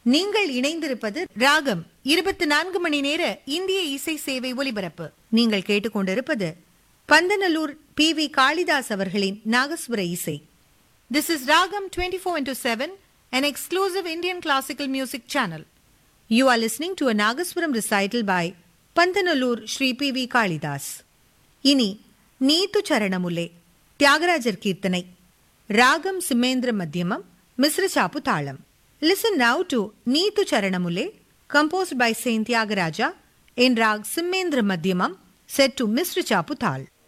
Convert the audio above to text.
நீங்கள் இணைந்திருப்பது ராகம் இருபத்தி நான்கு மணி நேர இந்திய இசை சேவை ஒலிபரப்பு நீங்கள் கேட்டுக்கொண்டிருப்பது பந்தநல்லூர் பி வி காளிதாஸ் அவர்களின் நாகஸ்வர இசை this is ragam twenty four into seven an exclusive Indian classical music channel. You are listening to a Nagaswaram recital by Pandanallur Sri P V Kalidas இனி நீத்து சரணமுலே தியாகராஜர் கீர்த்தனை ராகம் சிம்மேந்திர மத்தியமம் Misra Chapu talam listen now to Neethu Charanamule composed by saint Thyagaraja in raag Simhendra Madhyamam set to Misra Chapu தாள்